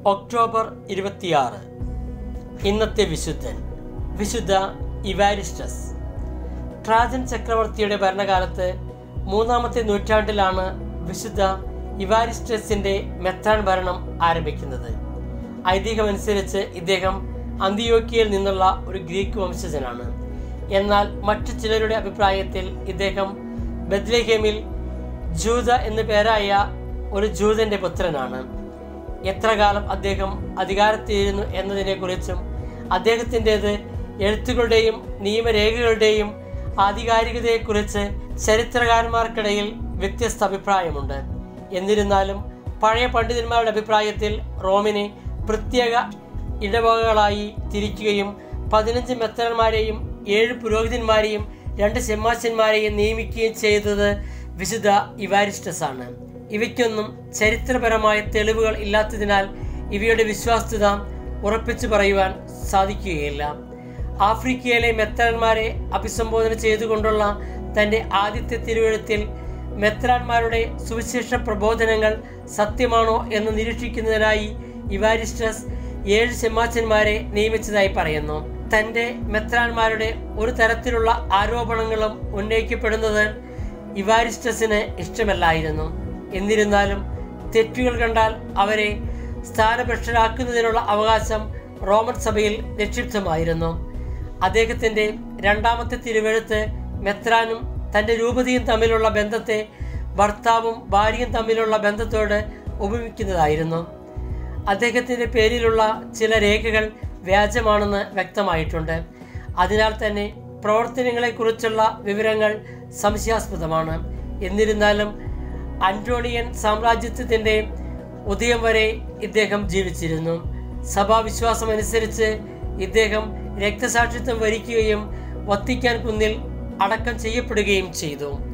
October ഇരുപത്തിയാറ് ഇന്നത്തെ വിശുദ്ധൻ വിശുദ്ധ ഇവാരിസ്റ്റസ് ട്രാജൻ ചക്രവർത്തിയുടെ ഭരണകാലത്ത് മൂന്നാമത്തെ നൂറ്റാണ്ടിലാണ് വിശുദ്ധ ഇവാരിസ്റ്റസിന്റെ മെത്രാൻ ഭരണം ആരംഭിക്കുന്നത് ഐതിഹ്യമനുസരിച്ച് ഇദ്ദേഹം അന്തിയോക്കിയയിൽ നിന്നുള്ള ഒരു ഗ്രീക്ക് വംശജനാണ് എന്നാൽ മറ്റു ചിലരുടെ അഭിപ്രായത്തിൽ ഇദ്ദേഹം ബദ്ലേഹേമിൽ ജൂത എന്നു പേരായ ഒരു ജൂതന്റെ പുത്രനാണ് എത്ര കാലം അദ്ദേഹം അധികാരത്തിലിരുന്നു എന്നതിനെക്കുറിച്ചും അദ്ദേഹത്തിൻ്റെത് എഴുത്തുകളുടെയും നിയമരേഖകളുടെയും ആധികാരികതയെക്കുറിച്ച് ചരിത്രകാരന്മാർക്കിടയിൽ വ്യത്യസ്ത അഭിപ്രായമുണ്ട് എന്നിരുന്നാലും പഴയ പണ്ഡിതന്മാരുടെ അഭിപ്രായത്തിൽ റോമിനെ പ്രത്യേക ഇടവകകളായി തിരിക്കുകയും പതിനഞ്ച് മെത്തന്മാരെയും ഏഴ് പുരോഹിതന്മാരെയും രണ്ട് ചെമ്മാച്ചന്മാരെയും നിയമിക്കുകയും ചെയ്തത് വിശുദ്ധ ഇവാരിസ്റ്റസ് ആണ് ഇവയ്ക്കൊന്നും ചരിത്രപരമായ തെളിവുകൾ ഇല്ലാത്തതിനാൽ ഇവയുടെ വിശ്വാസ്യത ഉറപ്പിച്ചു പറയുവാൻ സാധിക്കുകയില്ല ആഫ്രിക്കയിലെ മെത്രാന്മാരെ അഭിസംബോധന ചെയ്തുകൊണ്ടുള്ള തൻ്റെ ആദ്യത്തെ തിരുവഴുത്തിൽ മെത്രാന്മാരുടെ സുവിശേഷ പ്രബോധനങ്ങൾ സത്യമാണോ എന്ന് നിരീക്ഷിക്കുന്നതിനായി ഇവാരിസ്റ്റസ് ഏഴ് ചെമ്മാച്ചന്മാരെ നിയമിച്ചതായി പറയുന്നു തൻ്റെ മെത്രാന്മാരുടെ ഒരു തരത്തിലുള്ള ആരോപണങ്ങളും ഉന്നയിക്കപ്പെടുന്നത് ഇവാരിസ്റ്റസിന് ഇഷ്ടമല്ലായിരുന്നു എന്നിരുന്നാലും തെറ്റുകൾ കണ്ടാൽ അവരെ സ്ഥാനഭ്രഷ്ടരാക്കുന്നതിനുള്ള അവകാശം റോമൻ സഭയിൽ നിക്ഷിപ്തമായിരുന്നു അദ്ദേഹത്തിൻ്റെ രണ്ടാമത്തെ തിരുവെഴുത്ത് മെത്രാനും തൻ്റെ രൂപതയും തമ്മിലുള്ള ബന്ധത്തെ ഭർത്താവും ഭാര്യയും തമ്മിലുള്ള ബന്ധത്തോട് ഉപമിക്കുന്നതായിരുന്നു അദ്ദേഹത്തിൻ്റെ പേരിലുള്ള ചില രേഖകൾ വ്യാജമാണെന്ന് വ്യക്തമായിട്ടുണ്ട് അതിനാൽ തന്നെ പ്രവർത്തനങ്ങളെക്കുറിച്ചുള്ള വിവരങ്ങൾ സംശയാസ്പദമാണ് എന്നിരുന്നാലും അന്റോണിയൻ സാമ്രാജ്യത്വത്തിൻ്റെ ഉദയം വരെ ഇദ്ദേഹം ജീവിച്ചിരുന്നു സഭാവിശ്വാസം അനുസരിച്ച് ഇദ്ദേഹം രക്തസാക്ഷിത്വം വരിക്കുകയും വത്തിക്കാൻ കുന്നിൽ അടക്കം ചെയ്യപ്പെടുകയും ചെയ്തു